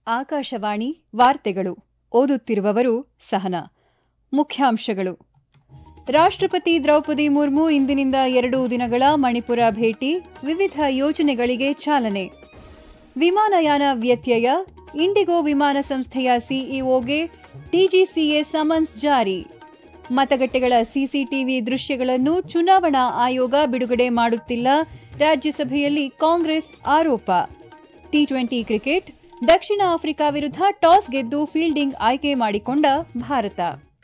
ಆಕಾಶವಾಣಿ ವಾರ್ತೆಗಳು ಓದುತ್ತಿರುವವರು ಸಹನಾ ಮುಖ್ಯಾಂಶಗಳು ರಾಷ್ಟ್ರಪತಿ ದ್ರೌಪದಿ ಮುರ್ಮು ಇಂದಿನಿಂದ ಎರಡು ದಿನಗಳ ಮಣಿಪುರ ಭೇಟಿ ವಿವಿಧ ಯೋಜನೆಗಳಿಗೆ ಚಾಲನೆ ವಿಮಾನಯಾನ ವ್ಯತ್ಯಯ ಇಂಡಿಗೋ ವಿಮಾನ ಸಂಸ್ಥೆಯ ಸಿಇಒಗೆ ಡಿಜಿಸಿಎ ಸಮನ್ಸ್ ಜಾರಿ ಮತಗಟ್ಟೆಗಳ ಸಿಸಿಟಿವಿ ದೃಶ್ಯಗಳನ್ನು ಚುನಾವಣಾ ಆಯೋಗ ಬಿಡುಗಡೆ ಮಾಡುತ್ತಿಲ್ಲ ರಾಜ್ಯಸಭೆಯಲ್ಲಿ ಕಾಂಗ್ರೆಸ್ ಆರೋಪ ಟಿ ಟ್ವೆಂಟಿ ಕ್ರಿಕೆಟ್ ದಕ್ಷಿಣ ಆಫ್ರಿಕಾ ವಿರುದ್ಧ ಟಾಸ್ ಗೆದ್ದು ಫೀಲ್ಡಿಂಗ್ ಆಯ್ಕೆ ಮಾಡಿಕೊಂಡ ಭಾರತ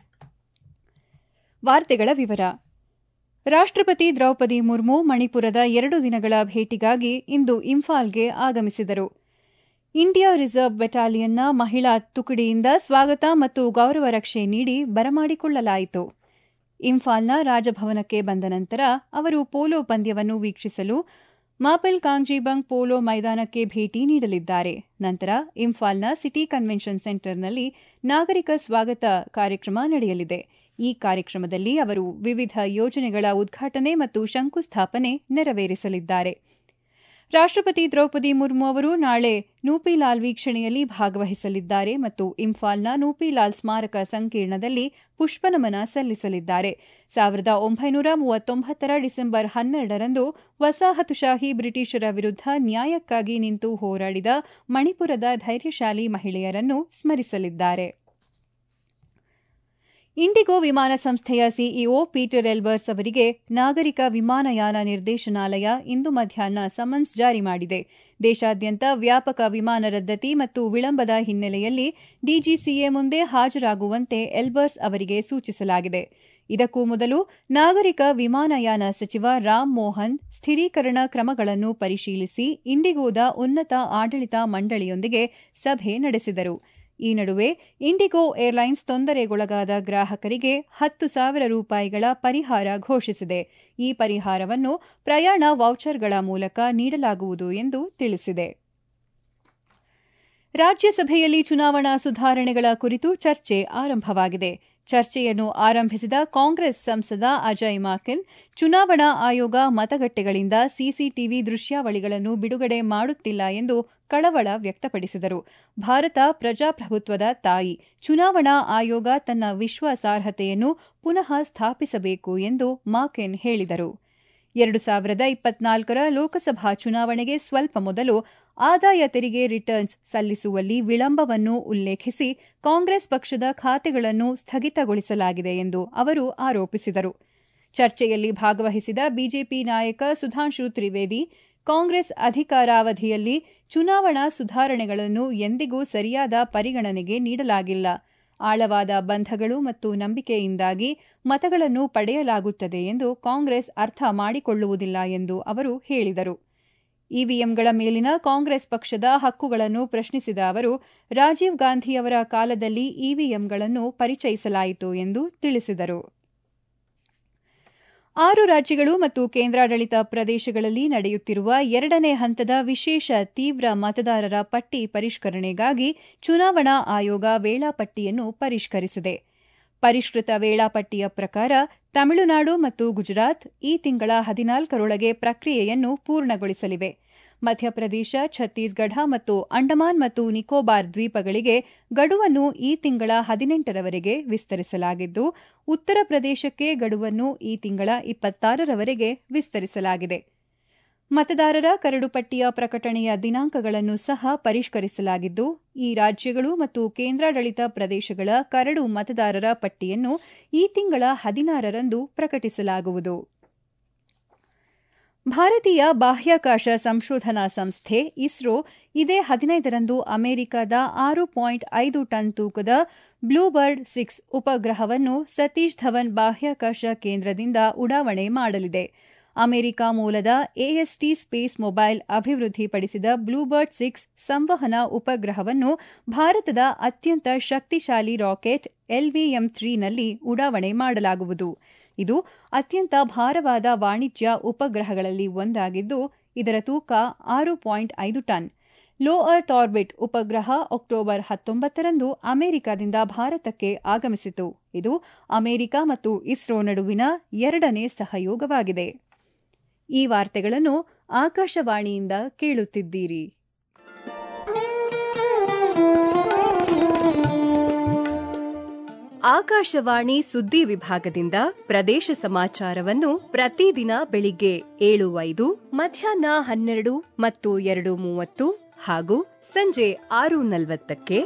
ವಾರ್ತೆಗಳ ವಿವರ ರಾಷ್ಟ್ರಪತಿ ದ್ರೌಪದಿ ಮುರ್ಮು ಮಣಿಪುರದ ಎರಡು ದಿನಗಳ ಭೇಟಿಗಾಗಿ ಇಂದು ಇಂಫಾಲ್ಗೆ ಆಗಮಿಸಿದರು ಇಂಡಿಯಾ ರಿಸರ್ವ್ ಬೆಟಾಲಿಯನ್ನ ಮಹಿಳಾ ತುಕಡಿಯಿಂದ ಸ್ವಾಗತ ಮತ್ತು ಗೌರವ ರಕ್ಷೆ ನೀಡಿ ಬರಮಾಡಿಕೊಳ್ಳಲಾಯಿತು ಇಂಫಾಲ್ನ ರಾಜಭವನಕ್ಕೆ ಬಂದ ನಂತರ ಅವರು ಪೋಲೋ ಪಂದ್ಯವನ್ನು ವೀಕ್ಷಿಸಲು ಮಾಪೆಲ್ ಕಾಂಗ್ಜಿಬಂಗ್ ಪೋಲೋ ಮೈದಾನಕ್ಕೆ ಭೇಟಿ ನೀಡಲಿದ್ದಾರೆ ನಂತರ ಇಂಫಾಲ್ನ ಸಿಟಿ ಕನ್ವೆನ್ಷನ್ ಸೆಂಟರ್ನಲ್ಲಿ ನಾಗರಿಕ ಸ್ವಾಗತ ಕಾರ್ಯಕ್ರಮ ನಡೆಯಲಿದೆ ಈ ಕಾರ್ಯಕ್ರಮದಲ್ಲಿ ಅವರು ವಿವಿಧ ಯೋಜನೆಗಳ ಉದ್ಘಾಟನೆ ಮತ್ತು ಶಂಕುಸ್ಥಾಪನೆ ನೆರವೇರಿಸಲಿದ್ದಾರೆ ರಾಷ್ಟ್ರಪತಿ ದ್ರೌಪದಿ ಮುರ್ಮು ಅವರು ನಾಳೆ ನೂಪಿಲಾಲ್ ವೀಕ್ಷಣೆಯಲ್ಲಿ ಭಾಗವಹಿಸಲಿದ್ದಾರೆ ಮತ್ತು ಇಂಫಾಲ್ನ ನೂಪಿಲಾಲ್ ಸ್ಮಾರಕ ಸಂಕೀರ್ಣದಲ್ಲಿ ಪುಷ್ಪನಮನ ಸಲ್ಲಿಸಲಿದ್ದಾರೆ ಸಾವಿರದ ಒಂಬೈನೂರ ಮೂವತ್ತೊಂಬತ್ತರ ಡಿಸೆಂಬರ್ ಹನ್ನೆರಡರಂದು ವಸಾಹತುಶಾಹಿ ಬ್ರಿಟಿಷರ ವಿರುದ್ಧ ನ್ಯಾಯಕ್ಕಾಗಿ ನಿಂತು ಹೋರಾಡಿದ ಮಣಿಪುರದ ಧೈರ್ಯಶಾಲಿ ಮಹಿಳೆಯರನ್ನು ಸ್ಮರಿಸಲಿದ್ದಾರೆ ಇಂಡಿಗೋ ವಿಮಾನ ಸಂಸ್ಥೆಯ ಸಿಇಒ ಪೀಟರ್ ಎಲ್ಬರ್ಸ್ ಅವರಿಗೆ ನಾಗರಿಕ ವಿಮಾನಯಾನ ನಿರ್ದೇಶನಾಲಯ ಇಂದು ಮಧ್ಯಾಹ್ನ ಸಮನ್ಸ್ ಜಾರಿ ಮಾಡಿದೆ ದೇಶಾದ್ಯಂತ ವ್ಯಾಪಕ ವಿಮಾನ ರದ್ದತಿ ಮತ್ತು ವಿಳಂಬದ ಹಿನ್ನೆಲೆಯಲ್ಲಿ ಡಿಜಿಸಿಎ ಮುಂದೆ ಹಾಜರಾಗುವಂತೆ ಎಲ್ಬರ್ಸ್ ಅವರಿಗೆ ಸೂಚಿಸಲಾಗಿದೆ ಇದಕ್ಕೂ ಮೊದಲು ನಾಗರಿಕ ವಿಮಾನಯಾನ ಸಚಿವ ರಾಮ್ ಮೋಹನ್ ಸ್ಥಿರೀಕರಣ ಕ್ರಮಗಳನ್ನು ಪರಿಶೀಲಿಸಿ ಇಂಡಿಗೋದ ಉನ್ನತ ಆಡಳಿತ ಮಂಡಳಿಯೊಂದಿಗೆ ಸಭೆ ನಡೆಸಿದರು ಈ ನಡುವೆ ಇಂಡಿಗೋ ಏರ್ಲೈನ್ಸ್ ತೊಂದರೆಗೊಳಗಾದ ಗ್ರಾಹಕರಿಗೆ ಹತ್ತು ಸಾವಿರ ರೂಪಾಯಿಗಳ ಪರಿಹಾರ ಘೋಷಿಸಿದೆ ಈ ಪರಿಹಾರವನ್ನು ಪ್ರಯಾಣ ವೌಚರ್ಗಳ ಮೂಲಕ ನೀಡಲಾಗುವುದು ಎಂದು ತಿಳಿಸಿದೆ ರಾಜ್ಯಸಭೆಯಲ್ಲಿ ಚುನಾವಣಾ ಸುಧಾರಣೆಗಳ ಕುರಿತು ಚರ್ಚೆ ಆರಂಭವಾಗಿದೆ ಚರ್ಚೆಯನ್ನು ಆರಂಭಿಸಿದ ಕಾಂಗ್ರೆಸ್ ಸಂಸದ ಅಜಯ್ ಮಾಕೆನ್ ಚುನಾವಣಾ ಆಯೋಗ ಮತಗಟ್ಟೆಗಳಿಂದ ಸಿಸಿಟಿವಿ ದೃಶ್ಯಾವಳಿಗಳನ್ನು ಬಿಡುಗಡೆ ಮಾಡುತ್ತಿಲ್ಲ ಎಂದು ಕಳವಳ ವ್ಯಕ್ತಪಡಿಸಿದರು ಭಾರತ ಪ್ರಜಾಪ್ರಭುತ್ವದ ತಾಯಿ ಚುನಾವಣಾ ಆಯೋಗ ತನ್ನ ವಿಶ್ವಾಸಾರ್ಹತೆಯನ್ನು ಪುನಃ ಸ್ಥಾಪಿಸಬೇಕು ಎಂದು ಮಾಕೆನ್ ಹೇಳಿದರು ಎರಡು ಸಾವಿರದ ಇಪ್ಪತ್ನಾಲ್ಕರ ಲೋಕಸಭಾ ಚುನಾವಣೆಗೆ ಸ್ವಲ್ಪ ಮೊದಲು ಆದಾಯ ತೆರಿಗೆ ರಿಟರ್ನ್ಸ್ ಸಲ್ಲಿಸುವಲ್ಲಿ ವಿಳಂಬವನ್ನು ಉಲ್ಲೇಖಿಸಿ ಕಾಂಗ್ರೆಸ್ ಪಕ್ಷದ ಖಾತೆಗಳನ್ನು ಸ್ಥಗಿತಗೊಳಿಸಲಾಗಿದೆ ಎಂದು ಅವರು ಆರೋಪಿಸಿದರು ಚರ್ಚೆಯಲ್ಲಿ ಭಾಗವಹಿಸಿದ ಬಿಜೆಪಿ ನಾಯಕ ಸುಧಾಂಶು ತ್ರಿವೇದಿ ಕಾಂಗ್ರೆಸ್ ಅಧಿಕಾರಾವಧಿಯಲ್ಲಿ ಚುನಾವಣಾ ಸುಧಾರಣೆಗಳನ್ನು ಎಂದಿಗೂ ಸರಿಯಾದ ಪರಿಗಣನೆಗೆ ನೀಡಲಾಗಿಲ್ಲ ಆಳವಾದ ಬಂಧಗಳು ಮತ್ತು ನಂಬಿಕೆಯಿಂದಾಗಿ ಮತಗಳನ್ನು ಪಡೆಯಲಾಗುತ್ತದೆ ಎಂದು ಕಾಂಗ್ರೆಸ್ ಅರ್ಥ ಮಾಡಿಕೊಳ್ಳುವುದಿಲ್ಲ ಎಂದು ಅವರು ಹೇಳಿದರು ಇವಿಎಂಗಳ ಮೇಲಿನ ಕಾಂಗ್ರೆಸ್ ಪಕ್ಷದ ಹಕ್ಕುಗಳನ್ನು ಪ್ರಶ್ನಿಸಿದ ಅವರು ರಾಜೀವ್ ಗಾಂಧಿಯವರ ಕಾಲದಲ್ಲಿ ಇವಿಎಂಗಳನ್ನು ಪರಿಚಯಿಸಲಾಯಿತು ಎಂದು ತಿಳಿಸಿದರು ಆರು ರಾಜ್ಯಗಳು ಮತ್ತು ಕೇಂದ್ರಾಡಳಿತ ಪ್ರದೇಶಗಳಲ್ಲಿ ನಡೆಯುತ್ತಿರುವ ಎರಡನೇ ಹಂತದ ವಿಶೇಷ ತೀವ್ರ ಮತದಾರರ ಪಟ್ಟಿ ಪರಿಷ್ಕರಣೆಗಾಗಿ ಚುನಾವಣಾ ಆಯೋಗ ವೇಳಾಪಟ್ಟಿಯನ್ನು ಪರಿಷ್ಕರಿಸಿದೆ ಪರಿಷ್ಕೃತ ವೇಳಾಪಟ್ಟಿಯ ಪ್ರಕಾರ ತಮಿಳುನಾಡು ಮತ್ತು ಗುಜರಾತ್ ಈ ತಿಂಗಳ ಹದಿನಾಲ್ಕರೊಳಗೆ ಪ್ರಕ್ರಿಯೆಯನ್ನು ಪೂರ್ಣಗೊಳಿಸಲಿವೆ ಮಧ್ಯಪ್ರದೇಶ ಛತ್ತೀಸ್ಗಢ ಮತ್ತು ಅಂಡಮಾನ್ ಮತ್ತು ನಿಕೋಬಾರ್ ದ್ವೀಪಗಳಿಗೆ ಗಡುವನ್ನು ಈ ತಿಂಗಳ ಹದಿನೆಂಟರವರೆಗೆ ವಿಸ್ತರಿಸಲಾಗಿದ್ದು ಉತ್ತರ ಪ್ರದೇಶಕ್ಕೆ ಗಡುವನ್ನು ಈ ತಿಂಗಳ ಇಪ್ಪತ್ತಾರರವರೆಗೆ ವಿಸ್ತರಿಸಲಾಗಿದೆ ಮತದಾರರ ಕರಡುಪಟ್ಟಿಯ ಪ್ರಕಟಣೆಯ ದಿನಾಂಕಗಳನ್ನು ಸಹ ಪರಿಷ್ಕರಿಸಲಾಗಿದ್ದು ಈ ರಾಜ್ಯಗಳು ಮತ್ತು ಕೇಂದ್ರಾಡಳಿತ ಪ್ರದೇಶಗಳ ಕರಡು ಮತದಾರರ ಪಟ್ಟಿಯನ್ನು ಈ ತಿಂಗಳ ಹದಿನಾರರಂದು ಪ್ರಕಟಿಸಲಾಗುವುದು ಭಾರತೀಯ ಬಾಹ್ಯಾಕಾಶ ಸಂಶೋಧನಾ ಸಂಸ್ಥೆ ಇಸ್ರೋ ಇದೇ ಹದಿನೈದರಂದು ಅಮೆರಿಕದ ಆರು ಪಾಯಿಂಟ್ ಐದು ಟನ್ ತೂಕದ ಬ್ಲೂಬರ್ಡ್ ಸಿಕ್ಸ್ ಉಪಗ್ರಹವನ್ನು ಸತೀಶ್ ಧವನ್ ಬಾಹ್ಯಾಕಾಶ ಕೇಂದ್ರದಿಂದ ಉಡಾವಣೆ ಮಾಡಲಿದೆ ಅಮೆರಿಕ ಮೂಲದ ಎಎಸ್ಟಿ ಸ್ಪೇಸ್ ಮೊಬೈಲ್ ಅಭಿವೃದ್ಧಿಪಡಿಸಿದ ಬ್ಲೂಬರ್ಡ್ ಸಿಕ್ಸ್ ಸಂವಹನ ಉಪಗ್ರಹವನ್ನು ಭಾರತದ ಅತ್ಯಂತ ಶಕ್ತಿಶಾಲಿ ರಾಕೆಟ್ ಎಲ್ವಿಎಂ ತ್ರೀನಲ್ಲಿ ಉಡಾವಣೆ ಮಾಡಲಾಗುವುದು ಇದು ಅತ್ಯಂತ ಭಾರವಾದ ವಾಣಿಜ್ಯ ಉಪಗ್ರಹಗಳಲ್ಲಿ ಒಂದಾಗಿದ್ದು ಇದರ ತೂಕ ಆರು ಪಾಯಿಂಟ್ ಐದು ಟನ್ ಲೋ ಅರ್ತ್ ಆರ್ಬಿಟ್ ಉಪಗ್ರಹ ಅಕ್ಟೋಬರ್ ಹತ್ತೊಂಬತ್ತರಂದು ಅಮೆರಿಕದಿಂದ ಭಾರತಕ್ಕೆ ಆಗಮಿಸಿತು ಇದು ಅಮೆರಿಕ ಮತ್ತು ಇಸ್ರೋ ನಡುವಿನ ಎರಡನೇ ಸಹಯೋಗವಾಗಿದೆ ಈ ವಾರ್ತೆಗಳನ್ನು ಆಕಾಶವಾಣಿಯಿಂದ ಕೇಳುತ್ತಿದ್ದೀರಿ ಆಕಾಶವಾಣಿ ಸುದ್ದಿ ವಿಭಾಗದಿಂದ ಪ್ರದೇಶ ಸಮಾಚಾರವನ್ನು ಪ್ರತಿದಿನ ಬೆಳಿಗ್ಗೆ ಏಳು ಐದು ಮಧ್ಯಾಹ್ನ ಹನ್ನೆರಡು ಮತ್ತು ಎರಡು ಮೂವತ್ತು ಹಾಗೂ ಸಂಜೆ ಆರು ನಲವತ್ತಕ್ಕೆ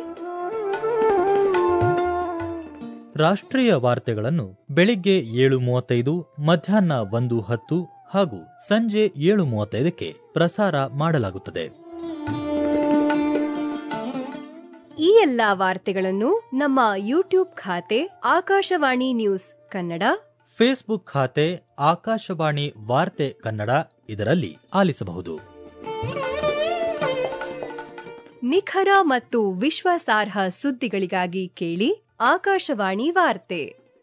ರಾಷ್ಟ್ರೀಯ ವಾರ್ತೆಗಳನ್ನು ಬೆಳಿಗ್ಗೆ ಏಳು ಮೂವತ್ತೈದು ಮಧ್ಯಾಹ್ನ ಒಂದು ಹತ್ತು ಹಾಗೂ ಸಂಜೆ ಏಳು ಮೂವತ್ತೈದಕ್ಕೆ ಪ್ರಸಾರ ಮಾಡಲಾಗುತ್ತದೆ ಈ ಎಲ್ಲಾ ವಾರ್ತೆಗಳನ್ನು ನಮ್ಮ ಯೂಟ್ಯೂಬ್ ಖಾತೆ ಆಕಾಶವಾಣಿ ನ್ಯೂಸ್ ಕನ್ನಡ ಫೇಸ್ಬುಕ್ ಖಾತೆ ಆಕಾಶವಾಣಿ ವಾರ್ತೆ ಕನ್ನಡ ಇದರಲ್ಲಿ ಆಲಿಸಬಹುದು ನಿಖರ ಮತ್ತು ವಿಶ್ವಾಸಾರ್ಹ ಸುದ್ದಿಗಳಿಗಾಗಿ ಕೇಳಿ ಆಕಾಶವಾಣಿ ವಾರ್ತೆ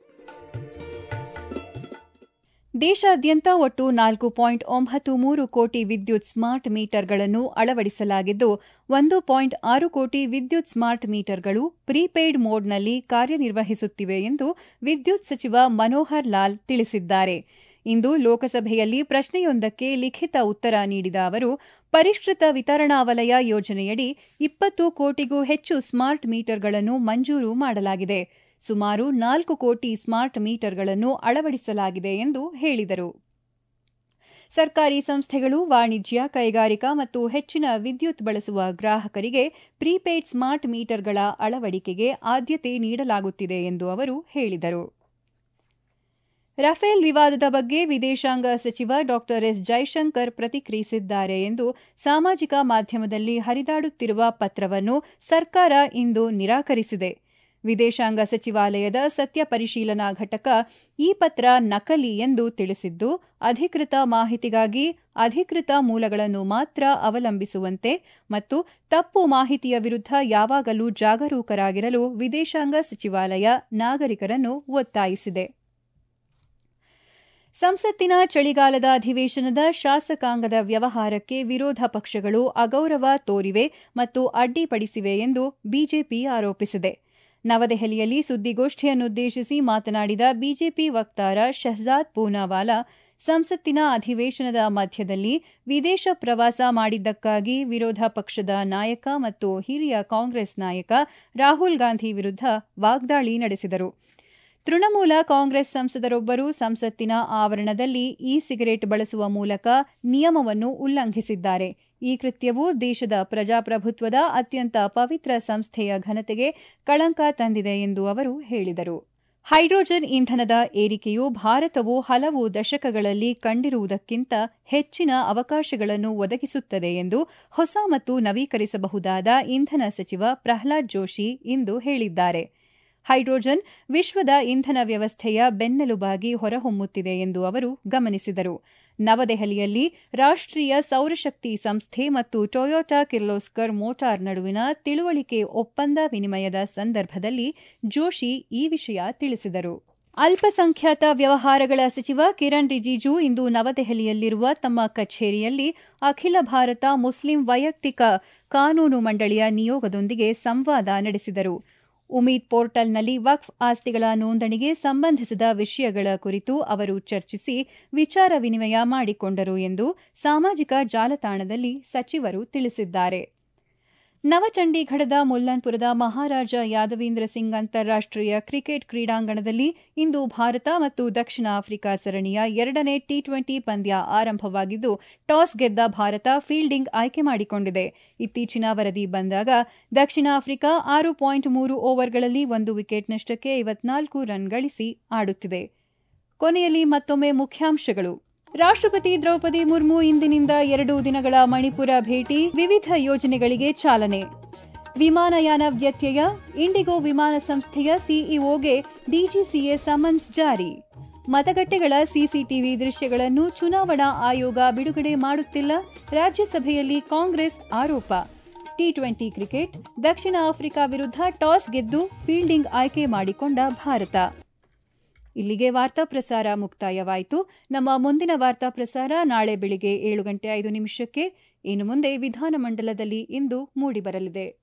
ದೇಶಾದ್ಯಂತ ಒಟ್ಟು ನಾಲ್ಕು ಪಾಯಿಂಟ್ ಒಂಬತ್ತು ಮೂರು ಕೋಟಿ ವಿದ್ಯುತ್ ಸ್ಮಾರ್ಟ್ ಮೀಟರ್ಗಳನ್ನು ಅಳವಡಿಸಲಾಗಿದ್ದು ಒಂದು ಪಾಯಿಂಟ್ ಆರು ಕೋಟಿ ವಿದ್ಯುತ್ ಸ್ಮಾರ್ಟ್ ಮೀಟರ್ಗಳು ಪ್ರೀಪೇಯ್ಡ್ ಮೋಡ್ನಲ್ಲಿ ಕಾರ್ಯನಿರ್ವಹಿಸುತ್ತಿವೆ ಎಂದು ವಿದ್ಯುತ್ ಸಚಿವ ಮನೋಹರ್ ಲಾಲ್ ತಿಳಿಸಿದ್ದಾರೆ ಇಂದು ಲೋಕಸಭೆಯಲ್ಲಿ ಪ್ರಶ್ನೆಯೊಂದಕ್ಕೆ ಲಿಖಿತ ಉತ್ತರ ನೀಡಿದ ಅವರು ಪರಿಷ್ಕೃತ ವಿತರಣಾ ವಲಯ ಯೋಜನೆಯಡಿ ಇಪ್ಪತ್ತು ಕೋಟಿಗೂ ಹೆಚ್ಚು ಸ್ಮಾರ್ಟ್ ಮೀಟರ್ಗಳನ್ನು ಮಂಜೂರು ಮಾಡಲಾಗಿದೆ ಸುಮಾರು ನಾಲ್ಕು ಕೋಟಿ ಸ್ಮಾರ್ಟ್ ಮೀಟರ್ಗಳನ್ನು ಅಳವಡಿಸಲಾಗಿದೆ ಎಂದು ಹೇಳಿದರು ಸರ್ಕಾರಿ ಸಂಸ್ಥೆಗಳು ವಾಣಿಜ್ಯ ಕೈಗಾರಿಕಾ ಮತ್ತು ಹೆಚ್ಚಿನ ವಿದ್ಯುತ್ ಬಳಸುವ ಗ್ರಾಹಕರಿಗೆ ಪ್ರೀಪೇಯ್ಡ್ ಸ್ಮಾರ್ಟ್ ಮೀಟರ್ಗಳ ಅಳವಡಿಕೆಗೆ ಆದ್ಯತೆ ನೀಡಲಾಗುತ್ತಿದೆ ಎಂದು ಅವರು ಹೇಳಿದರು ರಫೇಲ್ ವಿವಾದದ ಬಗ್ಗೆ ವಿದೇಶಾಂಗ ಸಚಿವ ಡಾ ಎಸ್ ಜೈಶಂಕರ್ ಪ್ರತಿಕ್ರಿಯಿಸಿದ್ದಾರೆ ಎಂದು ಸಾಮಾಜಿಕ ಮಾಧ್ಯಮದಲ್ಲಿ ಹರಿದಾಡುತ್ತಿರುವ ಪತ್ರವನ್ನು ಸರ್ಕಾರ ಇಂದು ನಿರಾಕರಿಸಿದೆ ವಿದೇಶಾಂಗ ಸಚಿವಾಲಯದ ಸತ್ಯ ಪರಿಶೀಲನಾ ಘಟಕ ಈ ಪತ್ರ ನಕಲಿ ಎಂದು ತಿಳಿಸಿದ್ದು ಅಧಿಕೃತ ಮಾಹಿತಿಗಾಗಿ ಅಧಿಕೃತ ಮೂಲಗಳನ್ನು ಮಾತ್ರ ಅವಲಂಬಿಸುವಂತೆ ಮತ್ತು ತಪ್ಪು ಮಾಹಿತಿಯ ವಿರುದ್ಧ ಯಾವಾಗಲೂ ಜಾಗರೂಕರಾಗಿರಲು ವಿದೇಶಾಂಗ ಸಚಿವಾಲಯ ನಾಗರಿಕರನ್ನು ಒತ್ತಾಯಿಸಿದೆ ಸಂಸತ್ತಿನ ಚಳಿಗಾಲದ ಅಧಿವೇಶನದ ಶಾಸಕಾಂಗದ ವ್ಯವಹಾರಕ್ಕೆ ವಿರೋಧ ಪಕ್ಷಗಳು ಅಗೌರವ ತೋರಿವೆ ಮತ್ತು ಅಡ್ಡಿಪಡಿಸಿವೆ ಎಂದು ಬಿಜೆಪಿ ಆರೋಪಿಸಿದೆ ನವದೆಹಲಿಯಲ್ಲಿ ಸುದ್ದಿಗೋಷ್ಠಿಯನ್ನುದ್ದೇಶಿಸಿ ಮಾತನಾಡಿದ ಬಿಜೆಪಿ ವಕ್ತಾರ ಶಹಜಾದ್ ಪೂನಾವಾಲಾ ಸಂಸತ್ತಿನ ಅಧಿವೇಶನದ ಮಧ್ಯದಲ್ಲಿ ವಿದೇಶ ಪ್ರವಾಸ ಮಾಡಿದ್ದಕ್ಕಾಗಿ ವಿರೋಧ ಪಕ್ಷದ ನಾಯಕ ಮತ್ತು ಹಿರಿಯ ಕಾಂಗ್ರೆಸ್ ನಾಯಕ ರಾಹುಲ್ ಗಾಂಧಿ ವಿರುದ್ಧ ವಾಗ್ದಾಳಿ ನಡೆಸಿದರು ತೃಣಮೂಲ ಕಾಂಗ್ರೆಸ್ ಸಂಸದರೊಬ್ಬರು ಸಂಸತ್ತಿನ ಆವರಣದಲ್ಲಿ ಇ ಸಿಗರೇಟ್ ಬಳಸುವ ಮೂಲಕ ನಿಯಮವನ್ನು ಉಲ್ಲಂಘಿಸಿದ್ದಾರೆ ಈ ಕೃತ್ಯವು ದೇಶದ ಪ್ರಜಾಪ್ರಭುತ್ವದ ಅತ್ಯಂತ ಪವಿತ್ರ ಸಂಸ್ಥೆಯ ಘನತೆಗೆ ಕಳಂಕ ತಂದಿದೆ ಎಂದು ಅವರು ಹೇಳಿದರು ಹೈಡ್ರೋಜನ್ ಇಂಧನದ ಏರಿಕೆಯು ಭಾರತವು ಹಲವು ದಶಕಗಳಲ್ಲಿ ಕಂಡಿರುವುದಕ್ಕಿಂತ ಹೆಚ್ಚಿನ ಅವಕಾಶಗಳನ್ನು ಒದಗಿಸುತ್ತದೆ ಎಂದು ಹೊಸ ಮತ್ತು ನವೀಕರಿಸಬಹುದಾದ ಇಂಧನ ಸಚಿವ ಪ್ರಹ್ಲಾದ್ ಜೋಶಿ ಇಂದು ಹೇಳಿದ್ದಾರೆ ಹೈಡ್ರೋಜನ್ ವಿಶ್ವದ ಇಂಧನ ವ್ಯವಸ್ಥೆಯ ಬೆನ್ನೆಲುಬಾಗಿ ಹೊರಹೊಮ್ಮುತ್ತಿದೆ ಎಂದು ಅವರು ಗಮನಿಸಿದರು ನವದೆಹಲಿಯಲ್ಲಿ ರಾಷ್ಟ್ರೀಯ ಸೌರಶಕ್ತಿ ಸಂಸ್ಥೆ ಮತ್ತು ಟೊಯೋಟಾ ಕಿರ್ಲೋಸ್ಕರ್ ಮೋಟಾರ್ ನಡುವಿನ ತಿಳುವಳಿಕೆ ಒಪ್ಪಂದ ವಿನಿಮಯದ ಸಂದರ್ಭದಲ್ಲಿ ಜೋಶಿ ಈ ವಿಷಯ ತಿಳಿಸಿದರು ಅಲ್ಪಸಂಖ್ಯಾತ ವ್ಯವಹಾರಗಳ ಸಚಿವ ಕಿರಣ್ ರಿಜಿಜು ಇಂದು ನವದೆಹಲಿಯಲ್ಲಿರುವ ತಮ್ಮ ಕಚೇರಿಯಲ್ಲಿ ಅಖಿಲ ಭಾರತ ಮುಸ್ಲಿಂ ವೈಯಕ್ತಿಕ ಕಾನೂನು ಮಂಡಳಿಯ ನಿಯೋಗದೊಂದಿಗೆ ಸಂವಾದ ನಡೆಸಿದರು ಉಮೀದ್ ಪೋರ್ಟಲ್ನಲ್ಲಿ ವಕ್ಫ್ ಆಸ್ತಿಗಳ ನೋಂದಣಿಗೆ ಸಂಬಂಧಿಸಿದ ವಿಷಯಗಳ ಕುರಿತು ಅವರು ಚರ್ಚಿಸಿ ವಿಚಾರ ವಿನಿಮಯ ಮಾಡಿಕೊಂಡರು ಎಂದು ಸಾಮಾಜಿಕ ಜಾಲತಾಣದಲ್ಲಿ ಸಚಿವರು ತಿಳಿಸಿದ್ದಾರೆ ನವಚಂಡೀಗಢದ ಮುಲ್ಲನ್ಪುರದ ಮಹಾರಾಜ ಯಾದವೀಂದ್ರ ಸಿಂಗ್ ಅಂತಾರಾಷ್ಟೀಯ ಕ್ರಿಕೆಟ್ ಕ್ರೀಡಾಂಗಣದಲ್ಲಿ ಇಂದು ಭಾರತ ಮತ್ತು ದಕ್ಷಿಣ ಆಫ್ರಿಕಾ ಸರಣಿಯ ಎರಡನೇ ಟಿ ಟ್ವೆಂಟಿ ಪಂದ್ಯ ಆರಂಭವಾಗಿದ್ದು ಟಾಸ್ ಗೆದ್ದ ಭಾರತ ಫೀಲ್ಡಿಂಗ್ ಆಯ್ಕೆ ಮಾಡಿಕೊಂಡಿದೆ ಇತ್ತೀಚಿನ ವರದಿ ಬಂದಾಗ ದಕ್ಷಿಣ ಆಫ್ರಿಕಾ ಆರು ಪಾಯಿಂಟ್ ಮೂರು ಓವರ್ಗಳಲ್ಲಿ ಒಂದು ವಿಕೆಟ್ ನಷ್ಟಕ್ಕೆ ಐವತ್ನಾಲ್ಕು ರನ್ ಗಳಿಸಿ ಆಡುತ್ತಿದೆ ಕೊನೆಯಲ್ಲಿ ಮತ್ತೊಮ್ಮೆ ಮುಖ್ಯಾಂಶಗಳು ರಾಷ್ಟ್ರಪತಿ ದ್ರೌಪದಿ ಮುರ್ಮು ಇಂದಿನಿಂದ ಎರಡು ದಿನಗಳ ಮಣಿಪುರ ಭೇಟಿ ವಿವಿಧ ಯೋಜನೆಗಳಿಗೆ ಚಾಲನೆ ವಿಮಾನಯಾನ ವ್ಯತ್ಯಯ ಇಂಡಿಗೋ ವಿಮಾನ ಸಂಸ್ಥೆಯ ಸಿಇಒಗೆ ಡಿಜಿಸಿಎ ಸಮನ್ಸ್ ಜಾರಿ ಮತಗಟ್ಟೆಗಳ ಸಿಸಿಟಿವಿ ದೃಶ್ಯಗಳನ್ನು ಚುನಾವಣಾ ಆಯೋಗ ಬಿಡುಗಡೆ ಮಾಡುತ್ತಿಲ್ಲ ರಾಜ್ಯಸಭೆಯಲ್ಲಿ ಕಾಂಗ್ರೆಸ್ ಆರೋಪ ಟಿ ಟ್ವೆಂಟಿ ಕ್ರಿಕೆಟ್ ದಕ್ಷಿಣ ಆಫ್ರಿಕಾ ವಿರುದ್ಧ ಟಾಸ್ ಗೆದ್ದು ಫೀಲ್ಡಿಂಗ್ ಆಯ್ಕೆ ಮಾಡಿಕೊಂಡ ಭಾರತ ಇಲ್ಲಿಗೆ ವಾರ್ತಾ ಪ್ರಸಾರ ಮುಕ್ತಾಯವಾಯಿತು ನಮ್ಮ ಮುಂದಿನ ವಾರ್ತಾ ಪ್ರಸಾರ ನಾಳೆ ಬೆಳಿಗ್ಗೆ ಏಳು ಗಂಟೆ ಐದು ನಿಮಿಷಕ್ಕೆ ಇನ್ನು ಮುಂದೆ ವಿಧಾನಮಂಡಲದಲ್ಲಿ ಇಂದು ಮೂಡಿಬರಲಿದೆ